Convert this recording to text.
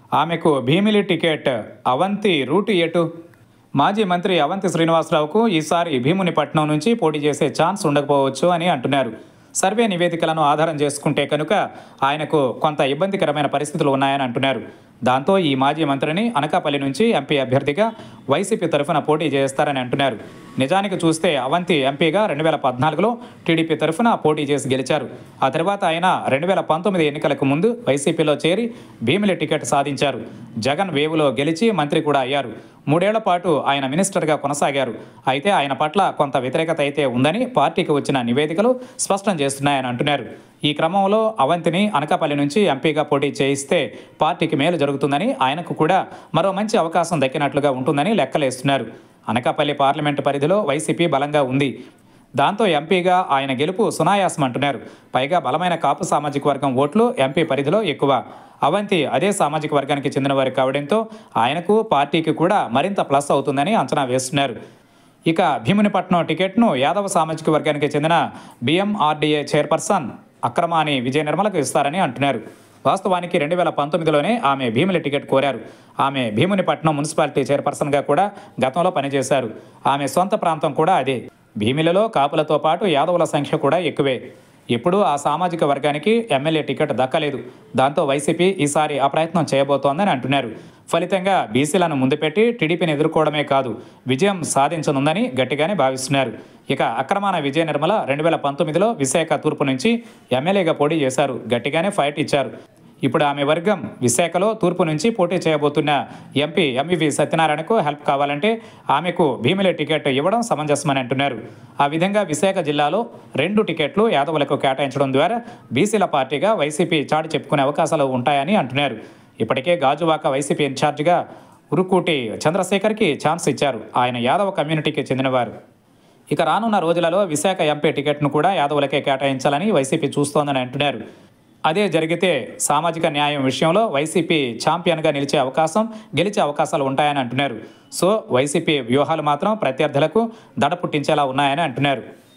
ఆమెకు Bheemili ticket Avanthi route ఎటు మాజీ మంత్రి అవంతి శ్రీనివాసరావుకు ఈసారి భీమునిపట్నం నుంచి పోటీ చేసే ఛాన్స్ ఉండకపోవచ్చు అని అంటున్నారు సర్వే నివేదికలను ఆధారం చేసుకుంటే కనుక ఆయనకు కొంత ఇబ్బందికరమైన పరిస్థితులు ఉన్నాయని అంటున్నారు దాంతో ఈ మాజీ మంత్రిని అనకాపల్లి నుంచి ఎంపీ అభ్యర్థిగా వైసీపీ తరఫున పోటీ చేస్తారని అంటున్నారు నిజానికి చూస్తే అవంతి ఎంపీగా రెండు వేల పద్నాలుగులో టీడీపీ తరఫున పోటీ చేసి గెలిచారు ఆ తర్వాత ఆయన రెండు వేల పంతొమ్మిది ఎన్నికలకు ముందు వైసీపీలో చేరి భీమిలి టికెట్ సాధించారు జగన్ వేవులో గెలిచి మంత్రి కూడా అయ్యారు మూడేళ్ల పాటు ఆయన మినిస్టర్గా కొనసాగారు అయితే ఆయన పట్ల కొంత వ్యతిరేకత అయితే ఉందని పార్టీకి వచ్చిన నివేదికలు స్పష్టం చేస్తున్నాయని అంటున్నారు ఈ క్రమంలో అవంతిని అనకాపల్లి నుంచి ఎంపీగా పోటీ చేయిస్తే పార్టీకి మేలు జరుగుతుందని ఆయనకు కూడా మరో మంచి అవకాశం దక్కినట్లుగా ఉంటుందని లెక్కలేస్తున్నారు అనకాపల్లి పార్లమెంటు పరిధిలో వైసీపీ బలంగా ఉంది దాంతో ఎంపీగా ఆయన గెలుపు సునాయాసం అంటున్నారు పైగా బలమైన కాపు సామాజిక వర్గం ఓట్లు ఎంపీ పరిధిలో ఎక్కువ అవంతి అదే సామాజిక వర్గానికి చెందినవారు కావడంతో ఆయనకు పార్టీకి కూడా మరింత ప్లస్ అవుతుందని అంచనా వేస్తున్నారు ఇక భీమునిపట్నం టికెట్ను యాదవ సామాజిక వర్గానికి చెందిన బిఎంఆర్డీఏ చైర్పర్సన్ అక్రమాని విజయ నిర్మలకు ఇస్తారని అంటున్నారు వాస్తవానికి రెండు వేల పంతొమ్మిదిలోనే ఆమె భీముల టికెట్ కోరారు ఆమె భీమునిపట్నం మున్సిపాలిటీ చైర్పర్సన్గా కూడా గతంలో పనిచేశారు ఆమె సొంత ప్రాంతం కూడా అదే భీమిలలో కాపులతో పాటు యాదవుల సంఖ్య కూడా ఎక్కువే ఇప్పుడు ఆ సామాజిక వర్గానికి ఎమ్మెల్యే టికెట్ దక్కలేదు దాంతో వైసీపీ ఈసారి ఆ ప్రయత్నం చేయబోతోందని అంటున్నారు ఫలితంగా బీసీలను ముందు పెట్టి టీడీపీని ఎదుర్కోవడమే కాదు విజయం సాధించనుందని గట్టిగానే భావిస్తున్నారు ఇక అక్రమాన విజయ నిర్మల రెండు వేల పంతొమ్మిదిలో విశాఖ తూర్పు నుంచి ఎమ్మెల్యేగా పోటీ చేశారు గట్టిగానే ఫైట్ ఇచ్చారు ఇప్పుడు ఆమె వర్గం విశాఖలో తూర్పు నుంచి పోటీ చేయబోతున్న ఎంపీ ఎంవివి సత్యనారాయణకు హెల్ప్ కావాలంటే ఆమెకు భీమిలి టికెట్ ఇవ్వడం సమంజసమని అంటున్నారు ఆ విధంగా విశాఖ జిల్లాలో రెండు టికెట్లు యాదవులకు కేటాయించడం ద్వారా బీసీల పార్టీగా వైసీపీ చాటి చెప్పుకునే అవకాశాలు ఉంటాయని అంటున్నారు ఇప్పటికే గాజువాక వైసీపీ ఇన్ఛార్జిగా ఉరుకూటి చంద్రశేఖర్కి ఛాన్స్ ఇచ్చారు ఆయన యాదవ కమ్యూనిటీకి చెందినవారు ఇక రానున్న రోజులలో విశాఖ ఎంపీ టికెట్ను కూడా యాదవులకే కేటాయించాలని వైసీపీ చూస్తోందని అంటున్నారు అదే జరిగితే సామాజిక న్యాయం విషయంలో వైసీపీ ఛాంపియన్గా నిలిచే అవకాశం గెలిచే అవకాశాలు ఉంటాయని అంటున్నారు సో వైసీపీ వ్యూహాలు మాత్రం ప్రత్యర్థులకు దడ పుట్టించేలా ఉన్నాయని అంటున్నారు